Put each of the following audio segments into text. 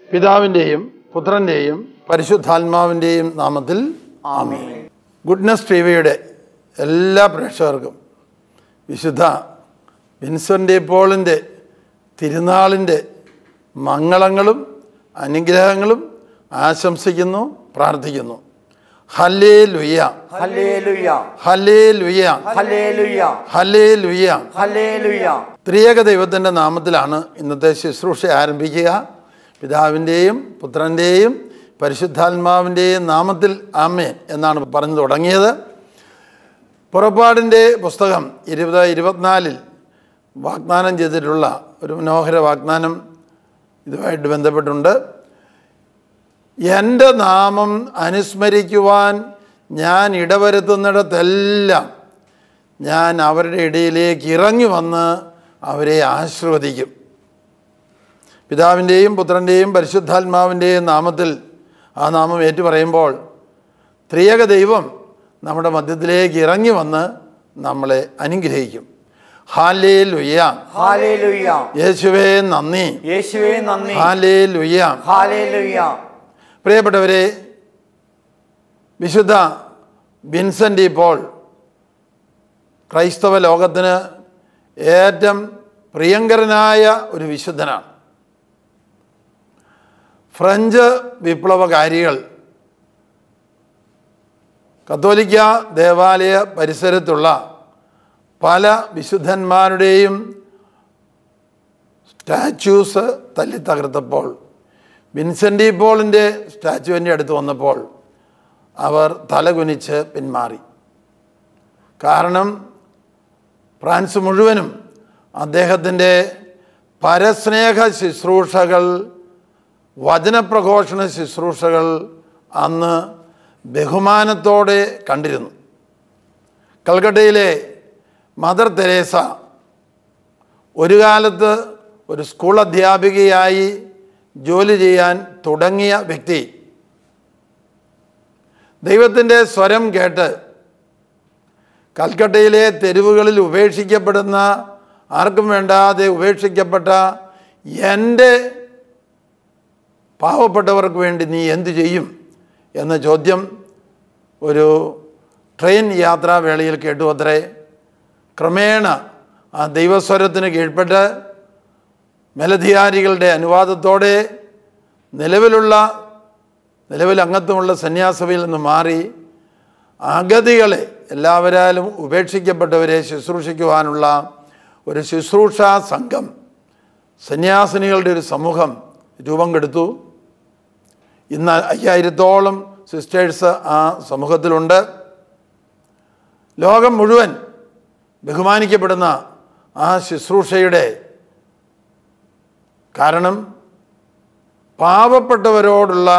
പിതാവിൻ്റെയും പുത്രൻ്റെയും പരിശുദ്ധാത്മാവിൻ്റെയും നാമത്തിൽ ആമേ ഗുഡ്നസ് ടി വിയുടെ എല്ലാ പ്രേക്ഷകർക്കും വിശുദ്ധ വിൻസെൻ്റ് പോളിൻ്റെ തിരുനാളിൻ്റെ മംഗളങ്ങളും അനുഗ്രഹങ്ങളും ആശംസിക്കുന്നു പ്രാർത്ഥിക്കുന്നു ഹല്ലേ ലുയ്യ ഹല്ലേലൂയ ഹല്ലേ ലുയ്യ ഹല്ലേലൂയ ഹല്ലേ ലുയ്യ ഹല്ലേലൂയ ത്രിയേക ദൈവത്തിൻ്റെ നാമത്തിലാണ് ഇന്നത്തെ ശുശ്രൂഷ ആരംഭിക്കുക പിതാവിൻ്റെയും പുത്രൻ്റെയും പരിശുദ്ധാത്മാവിൻ്റെയും നാമത്തിൽ ആമേൻ എന്നാണ് പറഞ്ഞു തുടങ്ങിയത് പുറപ്പാടിൻ്റെ പുസ്തകം ഇരുപത് ഇരുപത്തിനാലിൽ വാഗ്ദാനം ചെയ്തിട്ടുള്ള ഒരു മനോഹര വാഗ്ദാനം ഇതുമായിട്ട് ബന്ധപ്പെട്ടുണ്ട് എൻ്റെ നാമം അനുസ്മരിക്കുവാൻ ഞാൻ ഇടവരുത്തുന്നിടത്തെല്ലാം ഞാൻ അവരുടെ ഇടയിലേക്ക് ഇറങ്ങി വന്ന് അവരെ ആശീർവദിക്കും പിതാവിൻ്റെയും പുത്രൻ്റെയും പരിശുദ്ധാത്മാവിൻ്റെയും നാമത്തിൽ ആ നാമം ഏറ്റു പറയുമ്പോൾ ത്രിയേക ദൈവം നമ്മുടെ മധ്യത്തിലേക്ക് ഇറങ്ങി വന്ന് നമ്മളെ അനുഗ്രഹിക്കും ഹാലേ ലുയ്യ ഹല്ലേലൂയ യേശുവേ നന്ദി യേശുവേ നന്ദി ഹാലേ ലുയ്യ ഹല്ലേലൂയ പ്രിയപ്പെട്ടവരെ വിശുദ്ധ വിൻസെൻ്റ് ഇപ്പോൾ ക്രൈസ്തവ ലോകത്തിന് ഏറ്റവും പ്രിയങ്കരനായ ഒരു വിശുദ്ധനാണ് ഫ്രഞ്ച് വിപ്ലവകാരികൾ കത്തോലിക്ക ദേവാലയ പരിസരത്തുള്ള പല വിശുദ്ധന്മാരുടെയും സ്റ്റാച്യൂസ് തല്ലി തകർത്തപ്പോൾ വിൻസെൻ്റ് പോളിൻ്റെ സ്റ്റാച്ചുവിൻ്റെ അടുത്ത് വന്നപ്പോൾ അവർ തലകുനിച്ച് പിന്മാറി കാരണം ഫ്രാൻസ് മുഴുവനും അദ്ദേഹത്തിൻ്റെ പരസ്നേഹ ശുശ്രൂഷകൾ വചനപ്രഘോഷണ ശുശ്രൂഷകൾ അന്ന് ബഹുമാനത്തോടെ കണ്ടിരുന്നു കൽക്കട്ടയിലെ മദർ തെരേസ ഒരു കാലത്ത് ഒരു സ്കൂൾ അധ്യാപികയായി ജോലി ചെയ്യാൻ തുടങ്ങിയ വ്യക്തി ദൈവത്തിൻ്റെ സ്വരം കേട്ട് കൽക്കട്ടയിലെ തെരുവുകളിൽ ഉപേക്ഷിക്കപ്പെടുന്ന ആർക്കും വേണ്ടാതെ ഉപേക്ഷിക്കപ്പെട്ട എൻ്റെ പാവപ്പെട്ടവർക്ക് വേണ്ടി നീ എന്തു ചെയ്യും എന്ന ചോദ്യം ഒരു ട്രെയിൻ യാത്രാവേളയിൽ കേട്ടു അത്രേ ക്രമേണ ആ ദൈവസ്വരത്തിന് കീഴ്പ്പെട്ട് മേലധികാരികളുടെ അനുവാദത്തോടെ നിലവിലുള്ള നിലവിൽ അംഗത്വമുള്ള സന്യാസഭയിൽ നിന്ന് മാറി അഗതികളെ എല്ലാവരാലും ഉപേക്ഷിക്കപ്പെട്ടവരെ ശുശ്രൂഷിക്കുവാനുള്ള ഒരു ശുശ്രൂഷാ സംഘം സന്യാസിനികളുടെ ഒരു സമൂഹം രൂപം കെടുത്തു ഇന്ന് അയ്യായിരത്തോളം സിസ്റ്റേഴ്സ് ആ സമൂഹത്തിലുണ്ട് ലോകം മുഴുവൻ ബഹുമാനിക്കപ്പെടുന്ന ആ ശുശ്രൂഷയുടെ കാരണം പാവപ്പെട്ടവരോടുള്ള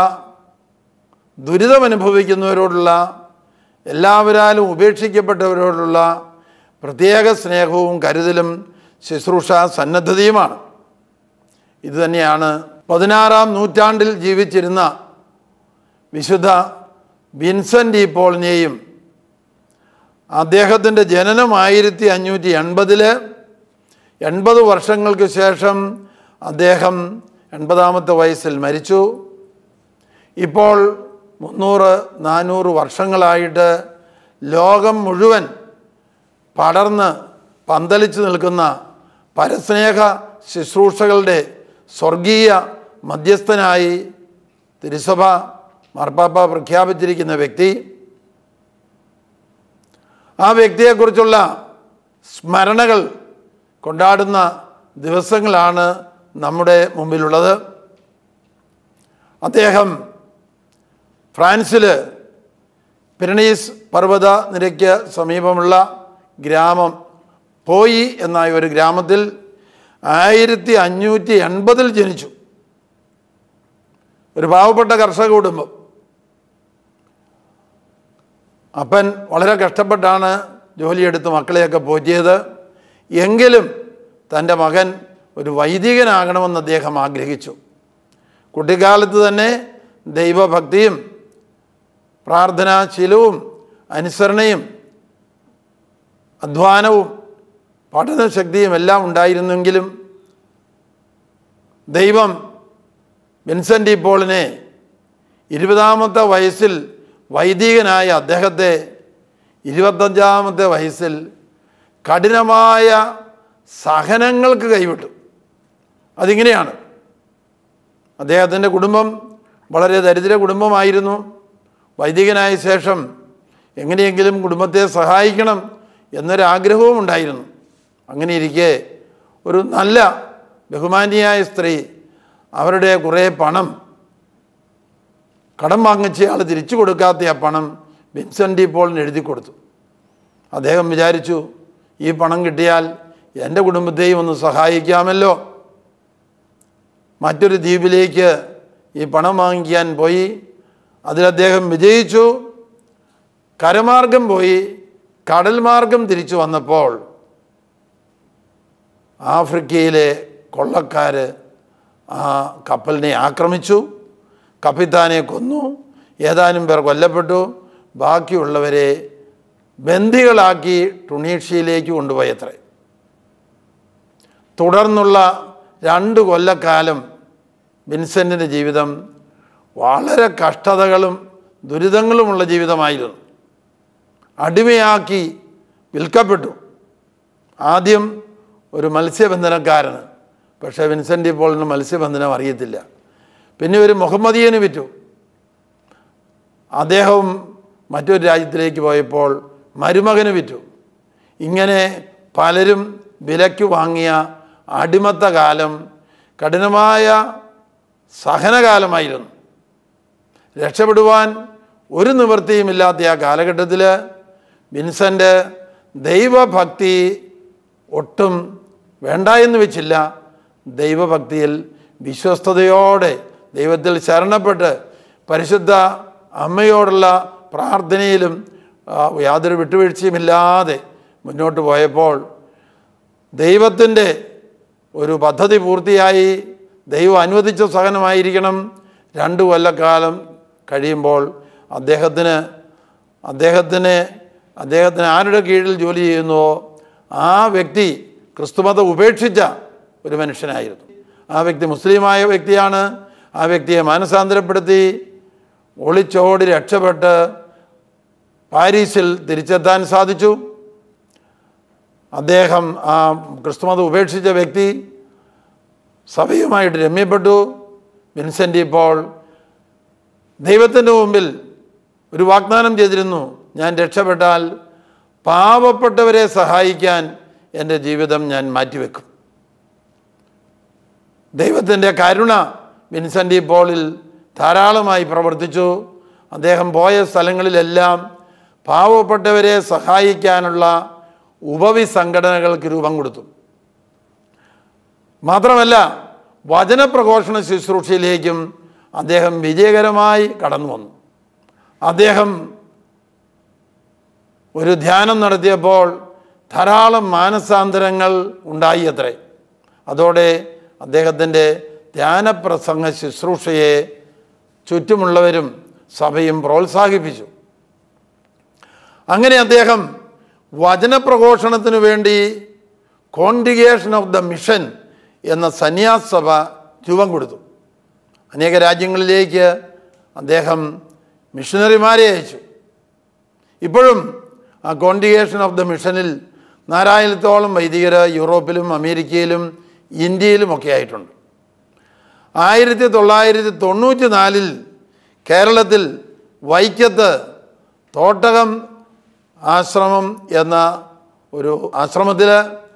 ദുരിതമനുഭവിക്കുന്നവരോടുള്ള എല്ലാവരാലും ഉപേക്ഷിക്കപ്പെട്ടവരോടുള്ള പ്രത്യേക സ്നേഹവും കരുതലും ശുശ്രൂഷ സന്നദ്ധതയുമാണ് ഇതുതന്നെയാണ് പതിനാറാം നൂറ്റാണ്ടിൽ ജീവിച്ചിരുന്ന വിശുദ്ധ വിൻസെൻ്റ് ഈ പോളിനെയും അദ്ദേഹത്തിൻ്റെ ജനനം ആയിരത്തി അഞ്ഞൂറ്റി എൺപതിൽ എൺപത് വർഷങ്ങൾക്ക് ശേഷം അദ്ദേഹം എൺപതാമത്തെ വയസ്സിൽ മരിച്ചു ഇപ്പോൾ മുന്നൂറ് നാനൂറ് വർഷങ്ങളായിട്ട് ലോകം മുഴുവൻ പടർന്ന് പന്തലിച്ചു നിൽക്കുന്ന പരസ്നേഹ ശുശ്രൂഷകളുടെ സ്വർഗീയ മധ്യസ്ഥനായി തിരുസഭ മാർപ്പാപ്പ പ്രഖ്യാപിച്ചിരിക്കുന്ന വ്യക്തി ആ വ്യക്തിയെക്കുറിച്ചുള്ള സ്മരണകൾ കൊണ്ടാടുന്ന ദിവസങ്ങളാണ് നമ്മുടെ മുമ്പിലുള്ളത് അദ്ദേഹം ഫ്രാൻസിൽ പിരണീസ് പർവ്വത നിരയ്ക്ക് സമീപമുള്ള ഗ്രാമം പോയി എന്ന ഒരു ഗ്രാമത്തിൽ ആയിരത്തി അഞ്ഞൂറ്റി എൺപതിൽ ജനിച്ചു ഒരു പാവപ്പെട്ട കർഷക കുടുംബം അപ്പൻ വളരെ കഷ്ടപ്പെട്ടാണ് ജോലിയെടുത്ത് മക്കളെയൊക്കെ പോറ്റിയത് എങ്കിലും തൻ്റെ മകൻ ഒരു വൈദികനാകണമെന്ന് അദ്ദേഹം ആഗ്രഹിച്ചു കുട്ടിക്കാലത്ത് തന്നെ ദൈവഭക്തിയും പ്രാർത്ഥനാശീലവും അനുസരണയും അധ്വാനവും പഠനശക്തിയും എല്ലാം ഉണ്ടായിരുന്നെങ്കിലും ദൈവം വിൻസെൻ്റ് പോളിനെ ഇരുപതാമത്തെ വയസ്സിൽ വൈദികനായ അദ്ദേഹത്തെ ഇരുപത്തഞ്ചാമത്തെ വയസ്സിൽ കഠിനമായ സഹനങ്ങൾക്ക് കൈവിട്ടു അതിങ്ങനെയാണ് അദ്ദേഹത്തിൻ്റെ കുടുംബം വളരെ ദരിദ്ര കുടുംബമായിരുന്നു വൈദികനായ ശേഷം എങ്ങനെയെങ്കിലും കുടുംബത്തെ സഹായിക്കണം എന്നൊരാഗ്രഹവും ഉണ്ടായിരുന്നു അങ്ങനെ ഇരിക്കെ ഒരു നല്ല ബഹുമാനിയായ സ്ത്രീ അവരുടെ കുറേ പണം കടം വാങ്ങിച്ചയാൾ തിരിച്ചു കൊടുക്കാത്ത ആ പണം വിൻസെൻ്റ് പോളിന് എഴുതി കൊടുത്തു അദ്ദേഹം വിചാരിച്ചു ഈ പണം കിട്ടിയാൽ എൻ്റെ കുടുംബത്തെയും ഒന്ന് സഹായിക്കാമല്ലോ മറ്റൊരു ദ്വീപിലേക്ക് ഈ പണം വാങ്ങിക്കാൻ പോയി അതിൽ അദ്ദേഹം വിജയിച്ചു കരമാർഗം പോയി കടൽ മാർഗം തിരിച്ചു വന്നപ്പോൾ ആഫ്രിക്കയിലെ കൊള്ളക്കാർ ആ കപ്പലിനെ ആക്രമിച്ചു കപ്പിത്താനെ കൊന്നു ഏതാനും പേർ കൊല്ലപ്പെട്ടു ബാക്കിയുള്ളവരെ ബന്ദികളാക്കി ടുണീഷ്യയിലേക്ക് കൊണ്ടുപോയത്രേ തുടർന്നുള്ള രണ്ട് കൊല്ലക്കാലം വിൻസെൻറ്റിൻ്റെ ജീവിതം വളരെ കഷ്ടതകളും ദുരിതങ്ങളുമുള്ള ജീവിതമായിരുന്നു അടിമയാക്കി വിൽക്കപ്പെട്ടു ആദ്യം ഒരു മത്സ്യബന്ധനക്കാരന് പക്ഷേ വിൻസെൻ്റ് പോളിന് മത്സ്യബന്ധനം അറിയത്തില്ല പിന്നെ ഒരു മുഹമ്മദിയന് വിറ്റു അദ്ദേഹം മറ്റൊരു രാജ്യത്തിലേക്ക് പോയപ്പോൾ മരുമകന് വിറ്റു ഇങ്ങനെ പലരും വിലയ്ക്ക് വാങ്ങിയ അടിമത്ത കാലം കഠിനമായ സഹനകാലമായിരുന്നു രക്ഷപ്പെടുവാൻ ഒരു നിവൃത്തിയുമില്ലാത്ത ആ കാലഘട്ടത്തിൽ വിൻസെൻ്റ് ദൈവഭക്തി ഒട്ടും വേണ്ട എന്ന് വെച്ചില്ല ദൈവഭക്തിയിൽ വിശ്വസ്തയോടെ ദൈവത്തിൽ ശരണപ്പെട്ട് പരിശുദ്ധ അമ്മയോടുള്ള പ്രാർത്ഥനയിലും ആ, യാതൊരു വിട്ടുവീഴ്ചയുമില്ലാതെ മുന്നോട്ട് പോയപ്പോൾ ദൈവത്തിൻ്റെ ഒരു പദ്ധതി പൂർത്തിയായി ദൈവം അനുവദിച്ച സഹനമായിരിക്കണം രണ്ട് കൊല്ലക്കാലം കഴിയുമ്പോൾ അദ്ദേഹത്തിന് അദ്ദേഹത്തിന് അദ്ദേഹത്തിന് ആരുടെ കീഴിൽ ജോലി ചെയ്യുന്നുവോ ആ വ്യക്തി ക്രിസ്തുമതം ഉപേക്ഷിച്ച ഒരു മനുഷ്യനായിരുന്നു ആ വ്യക്തി മുസ്ലിമായ വ്യക്തിയാണ് ആ വ്യക്തിയെ മാനസാന്തരപ്പെടുത്തി ഒളിച്ചോടി രക്ഷപ്പെട്ട് പാരീസിൽ തിരിച്ചെത്താൻ സാധിച്ചു അദ്ദേഹം ആ ക്രിസ്തുമതം ഉപേക്ഷിച്ച വ്യക്തി സഭയുമായിട്ട് രമ്യപ്പെട്ടു വിൻസെൻ്റ് ഇപ്പോൾ ദൈവത്തിൻ്റെ മുമ്പിൽ ഒരു വാഗ്ദാനം ചെയ്തിരുന്നു ഞാൻ രക്ഷപ്പെട്ടാൽ പാവപ്പെട്ടവരെ സഹായിക്കാൻ എൻ്റെ ജീവിതം ഞാൻ മാറ്റിവെക്കും ദൈവത്തിൻ്റെ കരുണ വിൻസെൻ്റ് പോളിൽ ധാരാളമായി പ്രവർത്തിച്ചു അദ്ദേഹം പോയ സ്ഥലങ്ങളിലെല്ലാം പാവപ്പെട്ടവരെ സഹായിക്കാനുള്ള ഉപവി സംഘടനകൾക്ക് രൂപം കൊടുത്തു മാത്രമല്ല വചനപ്രഘോഷണ ശുശ്രൂഷയിലേക്കും അദ്ദേഹം വിജയകരമായി കടന്നു വന്നു അദ്ദേഹം ഒരു ധ്യാനം നടത്തിയപ്പോൾ ധാരാളം മാനസാന്തരങ്ങൾ ഉണ്ടായി അത്രേ അതോടെ അദ്ദേഹത്തിൻ്റെ ധ്യാനപ്രസംഗ ശുശ്രൂഷയെ ചുറ്റുമുള്ളവരും സഭയും പ്രോത്സാഹിപ്പിച്ചു അങ്ങനെ അദ്ദേഹം വചനപ്രഘോഷണത്തിന് വേണ്ടി കോൺഗ്രിഗേഷൻ ഓഫ് ദ മിഷൻ എന്ന സന്യാസ സഭ രൂപം കൊടുത്തു അനേക രാജ്യങ്ങളിലേക്ക് അദ്ദേഹം മിഷണറിമാരെ അയച്ചു ഇപ്പോഴും ആ കോൺഗ്രിഗേഷൻ ഓഫ് ദ മിഷനിൽ നാലായിരത്തോളം വൈദികർ യൂറോപ്പിലും അമേരിക്കയിലും ഇന്ത്യയിലുമൊക്കെ ആയിട്ടുണ്ട് ആയിരത്തി തൊള്ളായിരത്തി തൊണ്ണൂറ്റി നാലിൽ കേരളത്തിൽ വൈക്കത്ത് തോട്ടകം ആശ്രമം എന്ന ഒരു ആശ്രമത്തിൽ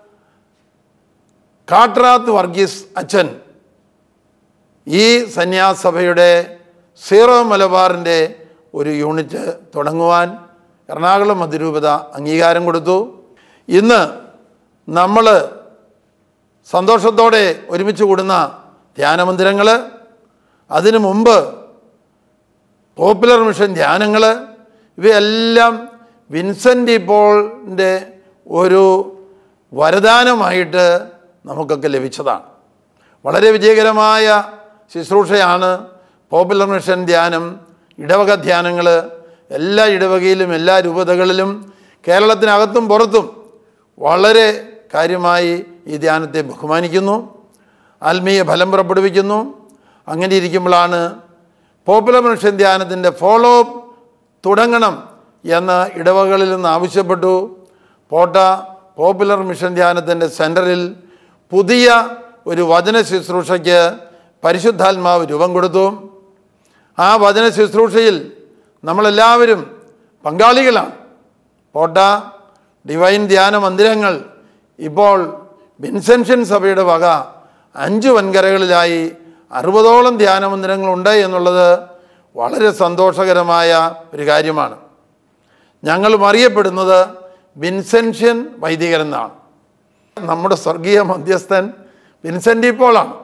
കാട്രാത്ത് വർഗീസ് അച്ഛൻ ഈ സന്യാസഭയുടെ സീറോ മലബാറിൻ്റെ ഒരു യൂണിറ്റ് തുടങ്ങുവാൻ എറണാകുളം അതിരൂപത അംഗീകാരം കൊടുത്തു ഇന്ന് നമ്മൾ സന്തോഷത്തോടെ ഒരുമിച്ച് കൂടുന്ന ധ്യാനമന്ദിരങ്ങൾ അതിനു മുമ്പ് പോപ്പുലർ മിഷൻ ധ്യാനങ്ങൾ ഇവയെല്ലാം വിൻസെൻ്റ് പോളിൻ്റെ ഒരു വരദാനമായിട്ട് നമുക്കൊക്കെ ലഭിച്ചതാണ് വളരെ വിജയകരമായ ശുശ്രൂഷയാണ് പോപ്പുലർ മിഷൻ ധ്യാനം ഇടവക ധ്യാനങ്ങൾ എല്ലാ ഇടവകയിലും എല്ലാ രൂപതകളിലും കേരളത്തിനകത്തും പുറത്തും വളരെ കാര്യമായി ഈ ധ്യാനത്തെ ബഹുമാനിക്കുന്നു ആത്മീയ ഫലം പുറപ്പെടുവിക്കുന്നു അങ്ങനെ ഇരിക്കുമ്പോഴാണ് പോപ്പുലർ മനുഷ്യൻ ധ്യാനത്തിൻ്റെ ഫോളോ അപ്പ് തുടങ്ങണം എന്ന് ഇടവകളിൽ നിന്ന് ആവശ്യപ്പെട്ടു പോട്ട പോപ്പുലർ മിഷൻ ധ്യാനത്തിൻ്റെ സെൻറ്ററിൽ പുതിയ ഒരു വചന ശുശ്രൂഷയ്ക്ക് പരിശുദ്ധാത്മാവ് രൂപം കൊടുത്തു ആ വചന ശുശ്രൂഷയിൽ നമ്മളെല്ലാവരും പങ്കാളികളാണ് പോട്ട ഡിവൈൻ ധ്യാന മന്ദിരങ്ങൾ ഇപ്പോൾ വിൻസെൻഷൻ സഭയുടെ വക അഞ്ച് വൻകരകളിലായി അറുപതോളം ധ്യാന മന്ദിരങ്ങളുണ്ട് എന്നുള്ളത് വളരെ സന്തോഷകരമായ ഒരു കാര്യമാണ് ഞങ്ങളും അറിയപ്പെടുന്നത് വിൻസെൻഷ്യൻ വൈദികർ എന്നാണ് നമ്മുടെ സ്വർഗീയ മധ്യസ്ഥൻ വിൻസെൻ്റ് പോളാണ്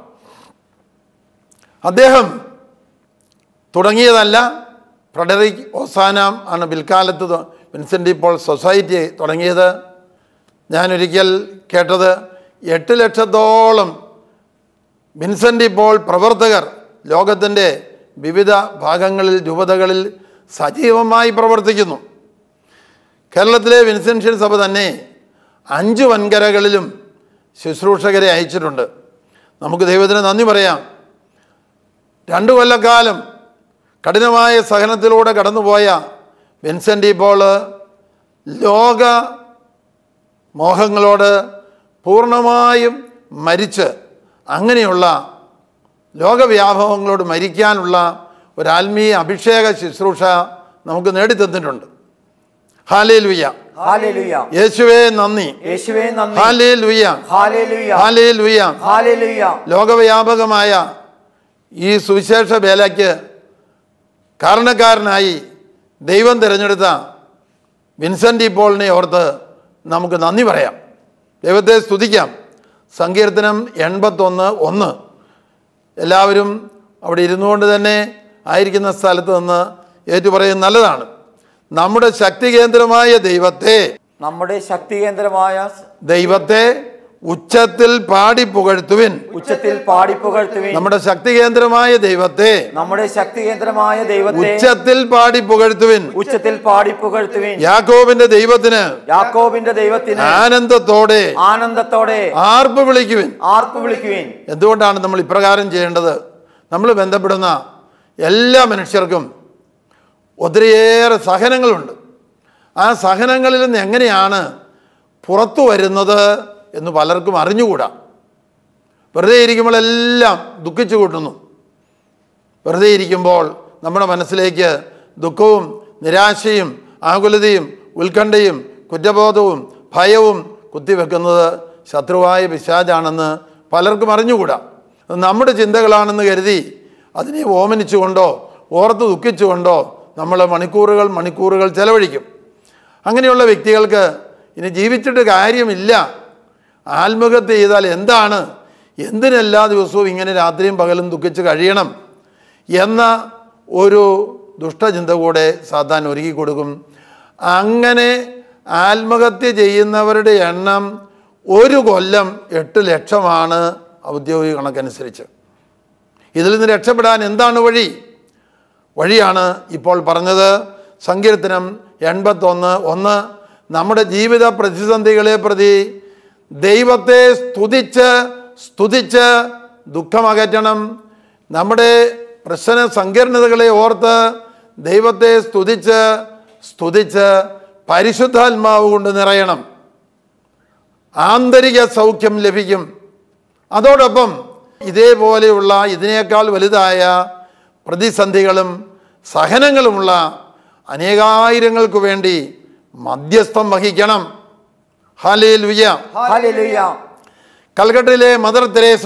അദ്ദേഹം തുടങ്ങിയതല്ല ഫ്രെഡറിക് ഓസാനാം ആണ് പിൽക്കാലത്ത് ത- വിൻസെൻ്റ് പോൾ സൊസൈറ്റി തുടങ്ങിയത് ഞാനൊരിക്കൽ കേട്ടത് എട്ട് ലക്ഷത്തോളം വിൻസെൻ്റ് പോൾ പ്രവർത്തകർ ലോകത്തിൻ്റെ വിവിധ ഭാഗങ്ങളിൽ രൂപതകളിൽ സജീവമായി പ്രവർത്തിക്കുന്നു കേരളത്തിലെ വിൻസെൻഷ്യൻ സഭ തന്നെ അഞ്ച് വൻകരകളിലും ശുശ്രൂഷകരെ അയച്ചിട്ടുണ്ട് നമുക്ക് ദൈവത്തിന് നന്ദി പറയാം രണ്ടു കൊല്ലക്കാലം കഠിനമായ സഹനത്തിലൂടെ കടന്നുപോയ വിൻസെൻ്റ് പോള് ലോക മോഹങ്ങളോട് പൂർണ്ണമായും മരിച്ച് അങ്ങനെയുള്ള ലോകവ്യാഭവങ്ങളോട് മരിക്കാനുള്ള ഒരു ആത്മീയ അഭിഷേക ശുശ്രൂഷ നമുക്ക് നേടിത്തന്നിട്ടുണ്ട് ഹാലേ ലുയ്യ ഹാലേലുയ യേശുവേ നന്ദി യേശുവേ നന്ദി ഹാലേ ലുയ്യ ഹാലേലുയ ഹാലേ ലുയ്യ ഹാലേലുയ ലോകവ്യാപകമായ ഈ സുവിശേഷ വേലയ്ക്ക് കാരണക്കാരനായി ദൈവം തിരഞ്ഞെടുത്ത വിൻസെൻ്റ് പോളിനെ ഓർത്ത് നമുക്ക് നന്ദി പറയാം ദൈവത്തെ സ്തുതിക്കാം സങ്കീർത്തനം എൺപത്തൊന്ന് ഒന്ന് എല്ലാവരും അവിടെ ഇരുന്നുകൊണ്ട് തന്നെ ആയിരിക്കുന്ന സ്ഥലത്ത് നിന്ന് ഏറ്റുപറയുന്നത് നല്ലതാണ് നമ്മുടെ ശക്തി കേന്ദ്രമായ ദൈവത്തെ നമ്മുടെ ശക്തി കേന്ദ്രമായ ദൈവത്തെ ഉച്ചത്തിൽ പാടി പുകഴ്ത്തുവിൻ ഉച്ചത്തിൽ പാടിപ്പുകഴ്ത്തുവിൻ നമ്മുടെ ശക്തി കേന്ദ്രമായ ദൈവത്തെ നമ്മുടെ ശക്തി കേന്ദ്രമായ ദൈവത്തെ ഉച്ചത്തിൽ പാടി പുകഴ്ത്തുവിൻ ഉച്ചത്തിൽ പാടിപ്പുകഴ്ത്തുവിൻ യാക്കോബിന്റെ ദൈവത്തിന് യാക്കോബിന്റെ ദൈവത്തിന് ആനന്ദത്തോടെ ആനന്ദത്തോടെ ആർപ്പ് വിളിക്കുവിൻ ആർപ്പ് വിളിക്കുവിൻ എന്തുകൊണ്ടാണ് നമ്മൾ ഇപ്രകാരം ചെയ്യേണ്ടത് നമ്മൾ ബന്ധപ്പെടുന്ന എല്ലാ മനുഷ്യർക്കും ഒത്തിരിയേറെ സഹനങ്ങളുണ്ട് ആ സഹനങ്ങളിൽ നിന്ന് എങ്ങനെയാണ് പുറത്തു വരുന്നത് എന്ന് പലർക്കും അറിഞ്ഞുകൂടാ വെറുതെ ഇരിക്കുമ്പോഴെല്ലാം ദുഃഖിച്ചു കൂട്ടുന്നു വെറുതെ ഇരിക്കുമ്പോൾ നമ്മുടെ മനസ്സിലേക്ക് ദുഃഖവും നിരാശയും ആകുലതയും ഉത്കണ്ഠയും കുറ്റബോധവും ഭയവും കുത്തിവെക്കുന്നത് ശത്രുവായ പിശാചാണെന്ന് പലർക്കും അറിഞ്ഞുകൂടാ അത് നമ്മുടെ ചിന്തകളാണെന്ന് കരുതി അതിനെ ഓമനിച്ചുകൊണ്ടോ ഓർത്ത് ദുഃഖിച്ചുകൊണ്ടോ നമ്മൾ മണിക്കൂറുകൾ മണിക്കൂറുകൾ ചെലവഴിക്കും അങ്ങനെയുള്ള വ്യക്തികൾക്ക് ഇനി ജീവിച്ചിട്ട് കാര്യമില്ല ആത്മഹത്യ ചെയ്താൽ എന്താണ് എന്തിനെല്ലാ ദിവസവും ഇങ്ങനെ രാത്രിയും പകലും ദുഃഖിച്ച് കഴിയണം എന്ന ഒരു ദുഷ്ടചിന്ത കൂടെ സാധാരണ ഒരുക്കി കൊടുക്കും അങ്ങനെ ആത്മഹത്യ ചെയ്യുന്നവരുടെ എണ്ണം ഒരു കൊല്ലം എട്ട് ലക്ഷമാണ് ഔദ്യോഗിക കണക്കനുസരിച്ച് ഇതിൽ നിന്ന് രക്ഷപ്പെടാൻ എന്താണ് വഴി വഴിയാണ് ഇപ്പോൾ പറഞ്ഞത് സങ്കീർത്തനം എൺപത്തൊന്ന് ഒന്ന് നമ്മുടെ ജീവിത പ്രതിസന്ധികളെ പ്രതി ദൈവത്തെ സ്തുതിച്ച് സ്തുതിച്ച് ദുഃഖമകറ്റണം നമ്മുടെ പ്രശ്ന സങ്കീർണതകളെ ഓർത്ത് ദൈവത്തെ സ്തുതിച്ച് സ്തുതിച്ച് പരിശുദ്ധാത്മാവ് കൊണ്ട് നിറയണം ആന്തരിക സൗഖ്യം ലഭിക്കും അതോടൊപ്പം ഇതേപോലെയുള്ള ഇതിനേക്കാൾ വലുതായ പ്രതിസന്ധികളും സഹനങ്ങളുമുള്ള അനേകായിരങ്ങൾക്ക് വേണ്ടി മധ്യസ്ഥം വഹിക്കണം ഹാലേ ലുയ്യ ഹാലേലുയ കൽക്കട്ടയിലെ മദർ തെരേസ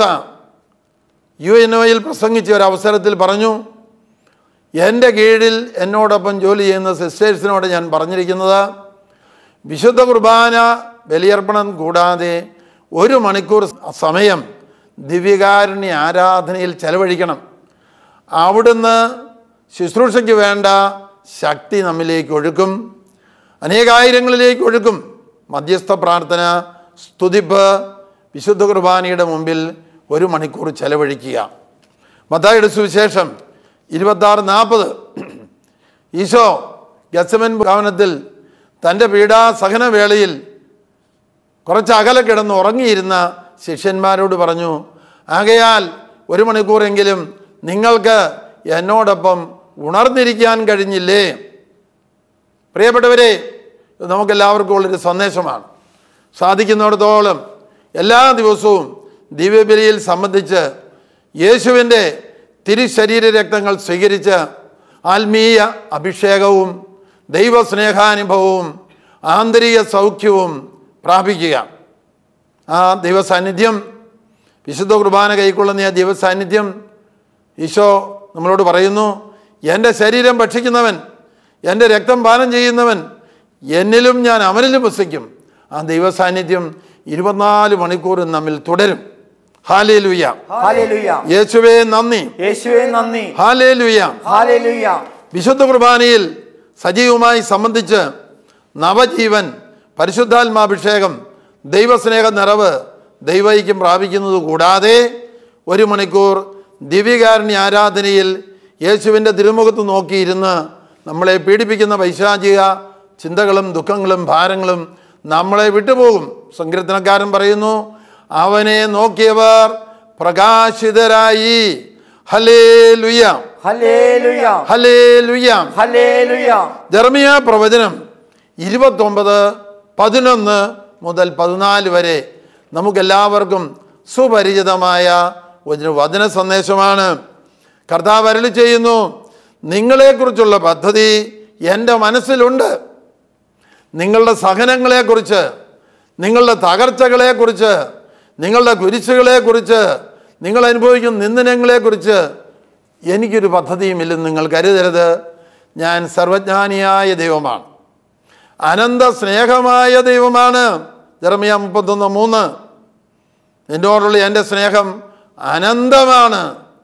യു എൻ ഒയിൽ പ്രസംഗിച്ച ഒരു അവസരത്തിൽ പറഞ്ഞു എൻ്റെ കീഴിൽ എന്നോടൊപ്പം ജോലി ചെയ്യുന്ന സിസ്റ്റേഴ്സിനോട് ഞാൻ പറഞ്ഞിരിക്കുന്നത് വിശുദ്ധ കുർബാന ബലിയർപ്പണം കൂടാതെ ഒരു മണിക്കൂർ സമയം ദിവ്യകാരുണ്യ ആരാധനയിൽ ചെലവഴിക്കണം അവിടുന്ന് ശുശ്രൂഷയ്ക്ക് വേണ്ട ശക്തി നമ്മിലേക്ക് ഒഴുക്കും അനേകായിരങ്ങളിലേക്ക് ഒഴുക്കും മധ്യസ്ഥ പ്രാർത്ഥന സ്തുതിപ്പ് വിശുദ്ധ കുർബാനയുടെ മുമ്പിൽ ഒരു മണിക്കൂർ ചെലവഴിക്കുക മത്തായിയുടെ സുവിശേഷം ഇരുപത്താറ് നാൽപ്പത് ഈശോ ഗസമൻ ഭവനത്തിൽ തൻ്റെ പീഡാസഹന വേളയിൽ കുറച്ച് അകലെ കിടന്ന് ഉറങ്ങിയിരുന്ന ശിഷ്യന്മാരോട് പറഞ്ഞു ആകയാൽ ഒരു മണിക്കൂറെങ്കിലും നിങ്ങൾക്ക് എന്നോടൊപ്പം ഉണർന്നിരിക്കാൻ കഴിഞ്ഞില്ലേ പ്രിയപ്പെട്ടവരെ ഇത് നമുക്കെല്ലാവർക്കും ഉള്ളൊരു സന്ദേശമാണ് സാധിക്കുന്നിടത്തോളം എല്ലാ ദിവസവും ദിവ്യബലിയിൽ സംബന്ധിച്ച് യേശുവിൻ്റെ തിരുശരീര രക്തങ്ങൾ സ്വീകരിച്ച് ആത്മീയ അഭിഷേകവും ദൈവസ്നേഹാനുഭവവും ആന്തരിക സൗഖ്യവും പ്രാപിക്കുക ആ ദൈവസാന്നിധ്യം വിശുദ്ധ കുർബാന കൈക്കൊള്ളുന്ന ആ ദൈവസാന്നിധ്യം ഈശോ നമ്മളോട് പറയുന്നു എൻ്റെ ശരീരം ഭക്ഷിക്കുന്നവൻ എൻ്റെ രക്തം പാനം ചെയ്യുന്നവൻ എന്നിലും ഞാൻ അവനിലും വസിക്കും ആ ദൈവസാന്നിധ്യം ഇരുപത്തിനാല് മണിക്കൂറും നമ്മിൽ തുടരും ഹാലേ ലുയ്യ ഹാലേലുയ യേശുവേ നന്ദി യേശുവേ നന്ദി ഹാലേ ലുയ്യ ഹാലേലുയ വിശുദ്ധ കുർബാനയിൽ സജീവമായി സംബന്ധിച്ച് നവജീവൻ പരിശുദ്ധാത്മാഭിഷേകം ദൈവസ്നേഹ നിറവ് ദൈവൈക്യം പ്രാപിക്കുന്നത് കൂടാതെ ഒരു മണിക്കൂർ ദിവ്യകാരുണ്യ ആരാധനയിൽ യേശുവിൻ്റെ തിരുമുഖത്ത് നോക്കിയിരുന്ന് നമ്മളെ പീഡിപ്പിക്കുന്ന പൈശാചിക ചിന്തകളും ദുഃഖങ്ങളും ഭാരങ്ങളും നമ്മളെ വിട്ടുപോകും സങ്കീർത്തനക്കാരൻ പറയുന്നു അവനെ നോക്കിയവർ പ്രകാശിതരായി ഹലേ ലുയ്യ ഹല്ലേലൂയ ഹലേ ലുയ്യ ഹല്ലേലൂയ ജർമിയ പ്രവചനം ഇരുപത്തൊമ്പത് പതിനൊന്ന് മുതൽ പതിനാല് വരെ നമുക്കെല്ലാവർക്കും സുപരിചിതമായ ഒരു വചന സന്ദേശമാണ് കർത്താവ് അരളി ചെയ്യുന്നു നിങ്ങളെക്കുറിച്ചുള്ള പദ്ധതി എൻ്റെ മനസ്സിലുണ്ട് നിങ്ങളുടെ സഹനങ്ങളെക്കുറിച്ച് നിങ്ങളുടെ തകർച്ചകളെക്കുറിച്ച് നിങ്ങളുടെ കുരിശുകളെക്കുറിച്ച് നിങ്ങൾ അനുഭവിക്കുന്ന നിന്ദനങ്ങളെക്കുറിച്ച് എനിക്കൊരു പദ്ധതിയുമില്ലെന്ന് നിങ്ങൾ കരുതരുത് ഞാൻ സർവജ്ഞാനിയായ ദൈവമാണ് അനന്ത സ്നേഹമായ ദൈവമാണ് ജെറമിയ മുപ്പത്തൊന്ന് മൂന്ന് എന്നോടുള്ള എൻ്റെ സ്നേഹം അനന്തമാണ്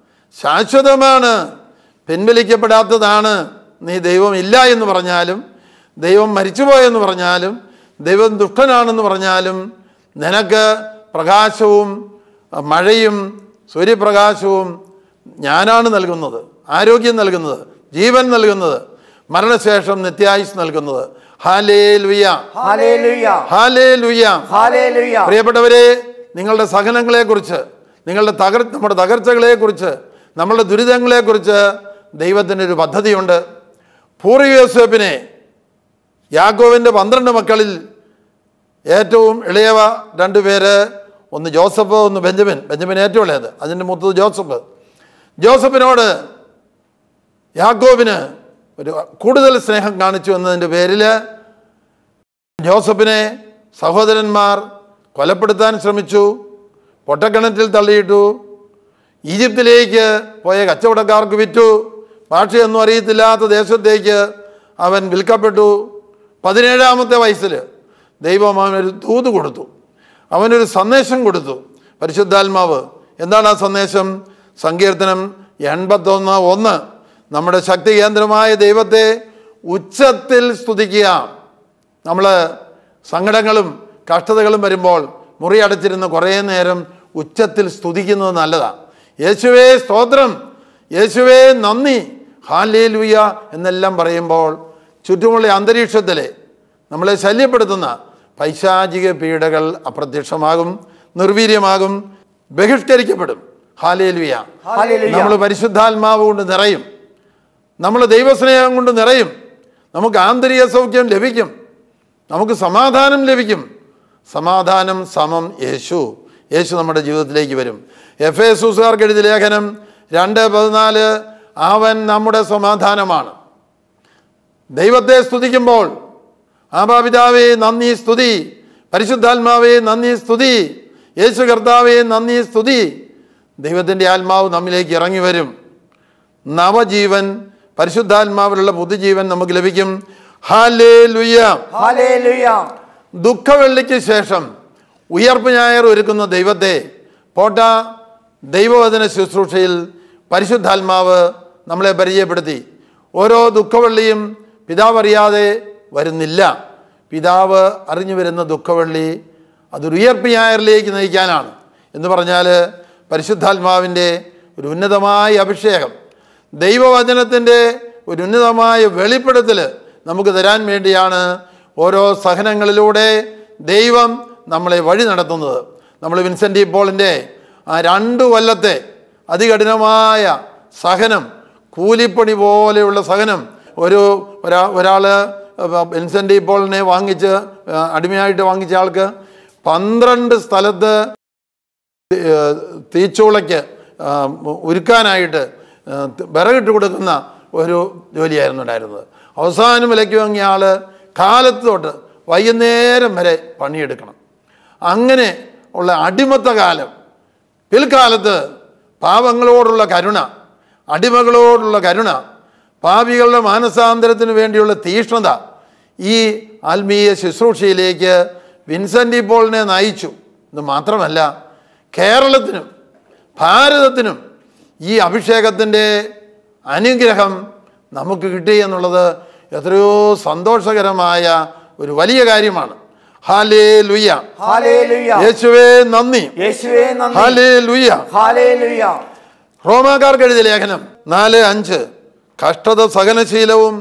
ശാശ്വതമാണ് പിൻവലിക്കപ്പെടാത്തതാണ് നീ ദൈവം ഇല്ല എന്ന് പറഞ്ഞാലും ദൈവം മരിച്ചുപോയെന്ന് പറഞ്ഞാലും ദൈവം ദുഷ്ടനാണെന്ന് പറഞ്ഞാലും നിനക്ക് പ്രകാശവും മഴയും സൂര്യപ്രകാശവും ഞാനാണ് നൽകുന്നത് ആരോഗ്യം നൽകുന്നത് ജീവൻ നൽകുന്നത് മരണശേഷം നിത്യായുസ് നൽകുന്നത് ഹാലേ ലുയ്യ ഹല്ലേലൂയ ഹാലേ ലുയ്യ ഹല്ലേലൂയ പ്രിയപ്പെട്ടവരെ നിങ്ങളുടെ സഹനങ്ങളെക്കുറിച്ച് നിങ്ങളുടെ തകർ നമ്മുടെ തകർച്ചകളെക്കുറിച്ച് നമ്മളുടെ ദുരിതങ്ങളെക്കുറിച്ച് ദൈവത്തിൻ്റെ ഒരു പദ്ധതിയുണ്ട് പൂർവ്വയോസേപ്പിനെ യാക്കോവിൻ്റെ പന്ത്രണ്ട് മക്കളിൽ ഏറ്റവും ഇളയവ രണ്ടുപേര് ഒന്ന് ജോസഫ് ഒന്ന് ബെഞ്ചമിൻ ബെഞ്ചമിൻ ഏറ്റവും ഇളയത് അതിൻ്റെ മൂത്തത് ജോസഫ് ജോസഫിനോട് യാക്കോബിന് ഒരു കൂടുതൽ സ്നേഹം കാണിച്ചു എന്നതിൻ്റെ പേരിൽ ജോസഫിനെ സഹോദരന്മാർ കൊലപ്പെടുത്താൻ ശ്രമിച്ചു പൊട്ടക്കിണറ്റിൽ തള്ളിയിട്ടു ഈജിപ്തിലേക്ക് പോയ കച്ചവടക്കാർക്ക് വിറ്റു ഭാഷയൊന്നും അറിയത്തില്ലാത്ത ദേശത്തേക്ക് അവൻ വിൽക്കപ്പെട്ടു പതിനേഴാമത്തെ വയസ്സിൽ ദൈവം അവനൊരു തൂത് കൊടുത്തു അവനൊരു സന്ദേശം കൊടുത്തു പരിശുദ്ധാത്മാവ് എന്താണ് ആ സന്ദേശം സങ്കീർത്തനം എൺപത്തൊന്ന് ഒന്ന് നമ്മുടെ ശക്തി കേന്ദ്രമായ ദൈവത്തെ ഉച്ചത്തിൽ സ്തുതിക്കുക നമ്മൾ സങ്കടങ്ങളും കഷ്ടതകളും വരുമ്പോൾ മുറി അടച്ചിരുന്ന് കുറേ നേരം ഉച്ചത്തിൽ സ്തുതിക്കുന്നത് നല്ലതാണ് യേശുവേ സ്തോത്രം യേശുവേ നന്ദി ഹാലേ ലൂയ എന്നെല്ലാം പറയുമ്പോൾ ചുറ്റുമുള്ള അന്തരീക്ഷത്തിലെ നമ്മളെ ശല്യപ്പെടുത്തുന്ന പൈശാചിക പീഡകൾ അപ്രത്യക്ഷമാകും നിർവീര്യമാകും ബഹിഷ്കരിക്കപ്പെടും ഹാലേ ലുയ ഹല്ലേലൂയ. നമ്മൾ പരിശുദ്ധാത്മാവ് കൊണ്ട് നിറയും നമ്മൾ ദൈവസ്നേഹം കൊണ്ട് നിറയും നമുക്ക് ആന്തരിക സൗഖ്യം ലഭിക്കും നമുക്ക് സമാധാനം ലഭിക്കും സമാധാനം സമം യേശു യേശു നമ്മുടെ ജീവിതത്തിലേക്ക് വരും എഫ് എ സൂസുകാർക്ക് എഴുതിയ ലേഖനം രണ്ട് പതിനാല് അവൻ നമ്മുടെ സമാധാനമാണ് ദൈവത്തെ സ്തുതിക്കുമ്പോൾ ആപാപിതാവേ നന്ദി സ്തുതി പരിശുദ്ധാത്മാവേ നന്ദി സ്തുതി യേശു കർത്താവേ നന്ദി സ്തുതി ദൈവത്തിൻ്റെ ആത്മാവ് നമ്മിലേക്ക് ഇറങ്ങി വരും നവജീവൻ പരിശുദ്ധാത്മാവിലുള്ള പുതുജീവൻ നമുക്ക് ലഭിക്കും ഹാലേ ലുയ്യ ഹല്ലേലൂയ ദുഃഖവെള്ളിക്ക് ശേഷം ഉയർപ്പ് ഞായർ ഒരുക്കുന്ന ദൈവത്തെ പോട്ട ദൈവവചന ശുശ്രൂഷയിൽ പരിശുദ്ധാത്മാവ് നമ്മളെ പരിചയപ്പെടുത്തി ഓരോ ദുഃഖവെള്ളിയും പിതാവ് അറിയാതെ വരുന്നില്ല പിതാവ് അറിഞ്ഞു വരുന്ന ദുഃഖവെള്ളി അതൊരു ഉയർപ്പ് ഞായറിലേക്ക് നയിക്കാനാണ് എന്ന് പറഞ്ഞാൽ പരിശുദ്ധാത്മാവിൻ്റെ ഒരു ഉന്നതമായ അഭിഷേകം ദൈവവചനത്തിൻ്റെ ഒരു ഉന്നതമായ വെളിപ്പെടുത്തൽ നമുക്ക് തരാൻ വേണ്ടിയാണ് ഓരോ സഹനങ്ങളിലൂടെ ദൈവം നമ്മളെ വഴി നടത്തുന്നത് നമ്മൾ വിൻസെൻ്റ് പോളിൻ്റെ ആ രണ്ട് കൊല്ലത്തെ അതികഠിനമായ സഹനം കൂലിപ്പണി പോലെയുള്ള സഹനം ഒരു ഒരാ ഒരാൾ വിൻസെൻ്റ് പോളിനെ വാങ്ങിച്ച് ആ, അടിമയായിട്ട് വാങ്ങിച്ച ആൾക്ക് പന്ത്രണ്ട് സ്ഥലത്ത് ഏഹ് തീച്ചൂളയ്ക്ക് ആ, ഉരുക്കാനായിട്ട് ആ, വിറകിട്ട് കൊടുക്കുന്ന ഒരു ജോലിയായിരുന്നു ഉണ്ടായിരുന്നത് അവസാനം വിലയ്ക്ക് വാങ്ങിയ ആൾ കാലത്ത് തൊട്ട് വൈകുന്നേരം വരെ പണിയെടുക്കണം അങ്ങനെ ഉള്ള അടിമത്ത കാലം പിൽക്കാലത്ത് പാവങ്ങളോടുള്ള കരുണ അടിമകളോടുള്ള കരുണ പാപികളുടെ മാനസാന്തരത്തിന് വേണ്ടിയുള്ള തീഷ്ണത ഈ ആത്മീയ ശുശ്രൂഷയിലേക്ക് വിൻസെൻ്റ് പോളിനെ നയിച്ചു ഇത് മാത്രമല്ല കേരളത്തിനും ഭാരതത്തിനും ഈ അഭിഷേകത്തിൻ്റെ അനുഗ്രഹം നമുക്ക് കിട്ടി എന്നുള്ളത് എത്രയോ സന്തോഷകരമായ ഒരു വലിയ കാര്യമാണ് ഹാലേ ലുയ്യ ഹല്ലേലൂയ യേശുവേ നന്ദി യേശുവേ നന്ദി ഹാലേ ലുയ്യ ഹല്ലേലൂയ റോമാക്കാർക്ക് എഴുതിയ ലേഖനം നാല് അഞ്ച് കഷ്ടത സഹനശീലവും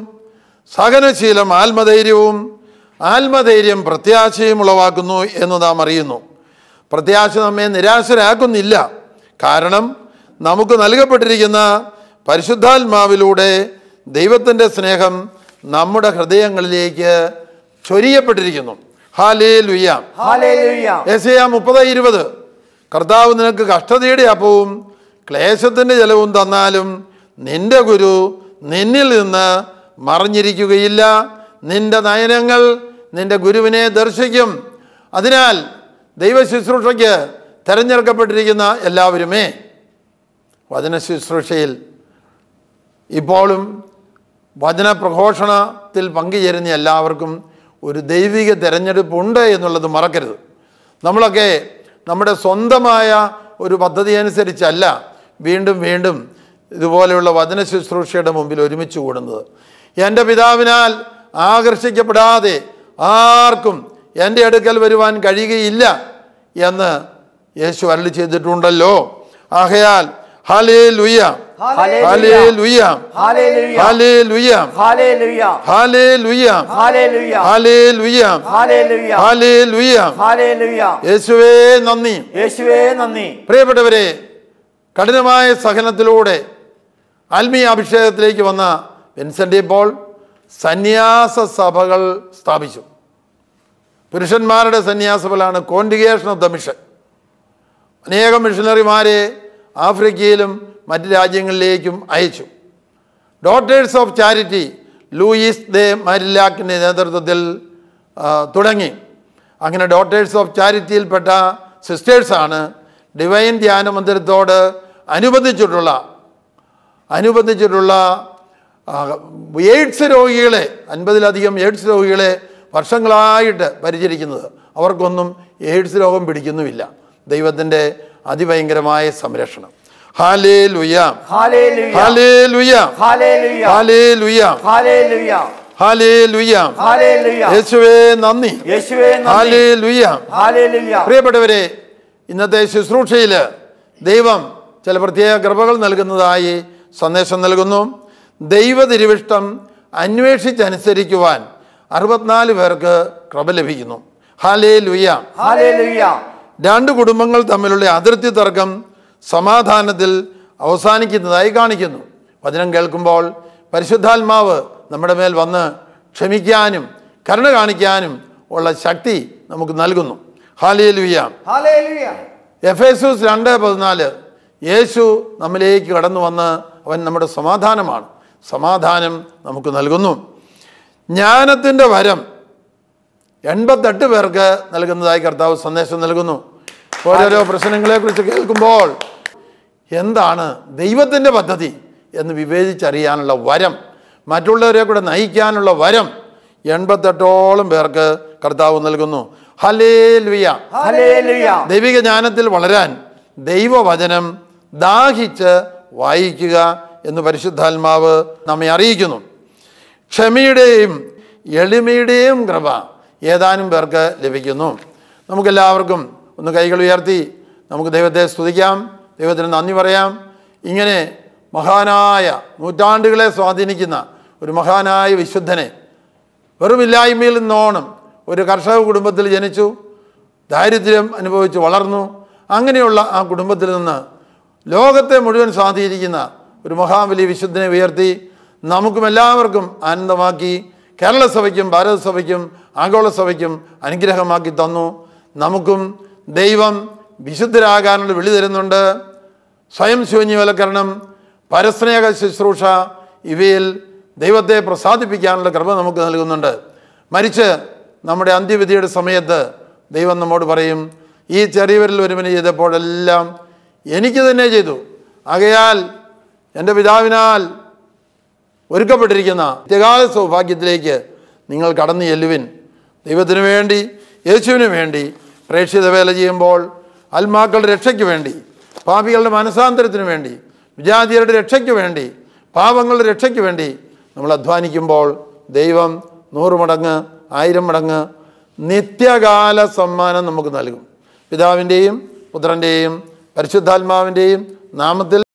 സഹനശീലം ആത്മധൈര്യവും ആത്മധൈര്യം പ്രത്യാശയും ഉളവാക്കുന്നു എന്ന് നാം അറിയുന്നു പ്രത്യാശ നമ്മെ നിരാശരാക്കുന്നില്ല കാരണം നമുക്ക് നൽകപ്പെട്ടിരിക്കുന്ന പരിശുദ്ധാത്മാവിലൂടെ ദൈവത്തിൻ്റെ സ്നേഹം നമ്മുടെ ഹൃദയങ്ങളിലേക്ക് ചൊരിയപ്പെട്ടിരിക്കുന്നു ഹാലേ ലുയ്യ ഹല്ലേലൂയ ഏശയ മുപ്പത് ഇരുപത് കർത്താവ് നിനക്ക് കഷ്ടതയുടെ അപ്പവും ക്ലേശത്തിൻ്റെ ജലവും തന്നാലും നിന്റെ ഗുരു നിന്നിൽ നിന്ന് മറിഞ്ഞിരിക്കുകയില്ല നിന്റെ നയനങ്ങൾ നിന്റെ ഗുരുവിനെ ദർശിക്കും അതിനാൽ ദൈവ ശുശ്രൂഷയ്ക്ക് തിരഞ്ഞെടുക്കപ്പെട്ടിരിക്കുന്ന എല്ലാവരുമേ വചന ശുശ്രൂഷയിൽ ഇപ്പോഴും വചന പ്രഘോഷണത്തിൽ പങ്കുചേരുന്ന എല്ലാവർക്കും ഒരു ദൈവിക തിരഞ്ഞെടുപ്പുണ്ട് എന്നുള്ളത് മറക്കരുത് നമ്മളൊക്കെ നമ്മുടെ സ്വന്തമായ ഒരു പദ്ധതി അനുസരിച്ചല്ല വീണ്ടും വീണ്ടും ഇതുപോലെയുള്ള വചന ശുശ്രൂഷയുടെ മുമ്പിൽ ഒരുമിച്ച് കൂടുന്നത് എൻ്റെ പിതാവിനാൽ ആകർഷിക്കപ്പെടാതെ ആർക്കും എൻ്റെ അടുക്കൽ വരുവാൻ കഴിയുകയില്ല എന്ന് യേശു അരളി ചെയ്തിട്ടുണ്ടല്ലോ ആകയാൽ ഹലേ ലുയ്യ ഹലേ ലുയ്യ ഹല്ലേലൂയ ഹലേ ലുയ്യ ഹല്ലേലൂയ ഹലേ ലുയ്യ ഹല്ലേലൂയ ഹലേ ലുയ്യ ഹല്ലേലൂയ ഹലേ ലുയ്യ ഹല്ലേലൂയ യേശുവേ നന്ദി യേശുവേ നന്ദി പ്രിയപ്പെട്ടവരെ കഠിനമായ സഹനത്തിലൂടെ ആത്മീയ അഭിഷേകത്തിലേക്ക് വന്ന വിൻസെൻ്റ് പോൾ സന്യാസ സഭകൾ സ്ഥാപിച്ചു പുരുഷന്മാരുടെ സന്യാസഫലാണ് കോൺഡിഗേഷൻ ഓഫ് ദ മിഷൻ അനേകം മിഷണറിമാരെ ആഫ്രിക്കയിലും മറ്റ് രാജ്യങ്ങളിലേക്കും അയച്ചു daughters of charity Louise de മരിലാക്കിൻ്റെ നേതൃത്വത്തിൽ ആ, തുടങ്ങി അങ്ങനെ ഡോട്ടേഴ്സ് ഓഫ് ചാരിറ്റിയിൽപ്പെട്ട സിസ്റ്റേഴ്സാണ് ഡിവൈൻ ധ്യാന മന്ദിരത്തോട് അനുബന്ധിച്ചിട്ടുള്ള അനുബന്ധിച്ചിട്ടുള്ള ആ, എയ്ഡ്സ് രോഗികളെ അൻപതിലധികം എയ്ഡ്സ് രോഗികളെ വർഷങ്ങളായിട്ട് പരിചരിക്കുന്നത് അവർക്കൊന്നും എയ്ഡ്സ് രോഗം പിടിക്കുന്നുമില്ല ദൈവത്തിൻ്റെ അതിഭയങ്കരമായ സംരക്ഷണം ഹാലേ ലുയ ഹല്ലേലൂയ ഹാലേ ലുയ ഹല്ലേലൂയ ഹാലേ ലുയ ഹല്ലേലൂയ ഹാലേ ലുയ ഹല്ലേലൂയ യേശുവേ നന്ദി യേശുവേ നന്ദി ഹാലേ ലുയ ഹല്ലേലൂയ പ്രിയപ്പെട്ടവരെ ഇന്നത്തെ ശുശ്രൂഷയിൽ ദൈവം ചില പ്രത്യേക കൃപകൾ നൽകുന്നതായി സന്ദേശം നൽകുന്നു ദൈവ തിരുവിഷ്ടം അന്വേഷിച്ചനുസരിക്കുവാൻ അറുപത്തിനാല് പേർക്ക് കൃപ ലഭിക്കുന്നു ഹാലേ ലുയ ഹല്ലേലൂയ രണ്ട് കുടുംബങ്ങൾ തമ്മിലുള്ള അതിർത്തി തർക്കം സമാധാനത്തിൽ അവസാനിക്കുന്നതായി കാണിക്കുന്നു വചനം കേൾക്കുമ്പോൾ പരിശുദ്ധാത്മാവ് നമ്മുടെ മേൽ വന്ന് ക്ഷമിക്കാനും കരുണ കാണിക്കാനും ഉള്ള ശക്തി നമുക്ക് നൽകുന്നു ഹാലിയ ലുയ്യ ഹല്ലേലൂയ എഫ് എസൂസ് രണ്ട് പതിനാല് യേശു നമ്മിലേക്ക് കടന്നു വന്ന് അവൻ നമ്മുടെ സമാധാനമാണ് സമാധാനം നമുക്ക് നൽകുന്നു ജ്ഞാനത്തിൻ്റെ വരം എൺപത്തെട്ട് പേർക്ക് നൽകുന്നതായി കർത്താവ് സന്ദേശം നൽകുന്നു ഓരോരോ പ്രശ്നങ്ങളെക്കുറിച്ച് കേൾക്കുമ്പോൾ എന്താണ് ദൈവത്തിൻ്റെ പദ്ധതി എന്ന് വിവേചിച്ചറിയാനുള്ള വരം മറ്റുള്ളവരെ കൂടെ നയിക്കാനുള്ള വരം എൺപത്തെട്ടോളം പേർക്ക് കർത്താവ് നൽകുന്നു ഹലേ ലുയ ഹല്ലേലൂയ ദൈവിക ജ്ഞാനത്തിൽ വളരാൻ ദൈവവചനം ദാഹിച്ച് വായിക്കുക എന്ന് പരിശുദ്ധാത്മാവ് നമ്മെ അറിയിക്കുന്നു ക്ഷമയുടെയും എളിമയുടെയും കൃപ ഏതാനും പേർക്ക് ലഭിക്കുന്നു നമുക്കെല്ലാവർക്കും ഒന്ന് കൈകൾ ഉയർത്തി നമുക്ക് ദൈവത്തെ സ്തുതിക്കാം ദൈവത്തിന് നന്ദി പറയാം ഇങ്ങനെ മഹാനായ നൂറ്റാണ്ടുകളെ സ്വാധീനിക്കുന്ന ഒരു മഹാനായ വിശുദ്ധനെ വെറുമില്ലായ്മയിൽ നിന്നോണം ഒരു കർഷക കുടുംബത്തിൽ ജനിച്ചു ദാരിദ്ര്യം അനുഭവിച്ച് വളർന്നു അങ്ങനെയുള്ള ആ കുടുംബത്തിൽ നിന്ന് ലോകത്തെ മുഴുവൻ സ്വാധീനിക്കുന്ന ഒരു മഹാബലി വിശുദ്ധനെ ഉയർത്തി നമുക്കും എല്ലാവർക്കും ആനന്ദമാക്കി കേരള സഭയ്ക്കും ഭാരത സഭയ്ക്കും ആഗോള സഭയ്ക്കും അനുഗ്രഹമാക്കി തന്നു നമുക്കും ദൈവം വിശുദ്ധരാകാനുള്ള വിളി തരുന്നുണ്ട് സ്വയം ശൂന്യവൽക്കരണം പരസ്നേഹ ശുശ്രൂഷ ഇവയിൽ ദൈവത്തെ പ്രസാദിപ്പിക്കാനുള്ള കൃപ നമുക്ക് നൽകുന്നുണ്ട് മരിച്ച് നമ്മുടെ അന്ത്യവിധിയുടെ സമയത്ത് ദൈവം നമ്മോട് പറയും ഈ ചെറിയവരിൽ ഒരുവന് ചെയ്തപ്പോഴെല്ലാം എനിക്ക് തന്നെ ചെയ്തു ആകയാൽ എൻ്റെ പിതാവിനാൽ ഒരുക്കപ്പെട്ടിരിക്കുന്ന നിത്യകാല സൗഭാഗ്യത്തിലേക്ക് നിങ്ങൾ കടന്നു ചെല്ലുവിൻ ദൈവത്തിനു വേണ്ടി യേശുവിന് വേണ്ടി പ്രേക്ഷിത വേല ചെയ്യുമ്പോൾ ആത്മാക്കളുടെ രക്ഷയ്ക്ക് വേണ്ടി പാപികളുടെ മനസാന്തരത്തിന് വേണ്ടി വിജാതിയരുടെ രക്ഷയ്ക്ക് വേണ്ടി പാപങ്ങളുടെ രക്ഷയ്ക്ക് വേണ്ടി നമ്മൾ അധ്വാനിക്കുമ്പോൾ ദൈവം നൂറ് മടങ്ങ് ആയിരം മടങ്ങ് നിത്യകാല സമ്മാനം നമുക്ക് നൽകും പിതാവിൻ്റെയും പുത്രൻ്റെയും പരിശുദ്ധാത്മാവിൻ്റെയും നാമത്തിൽ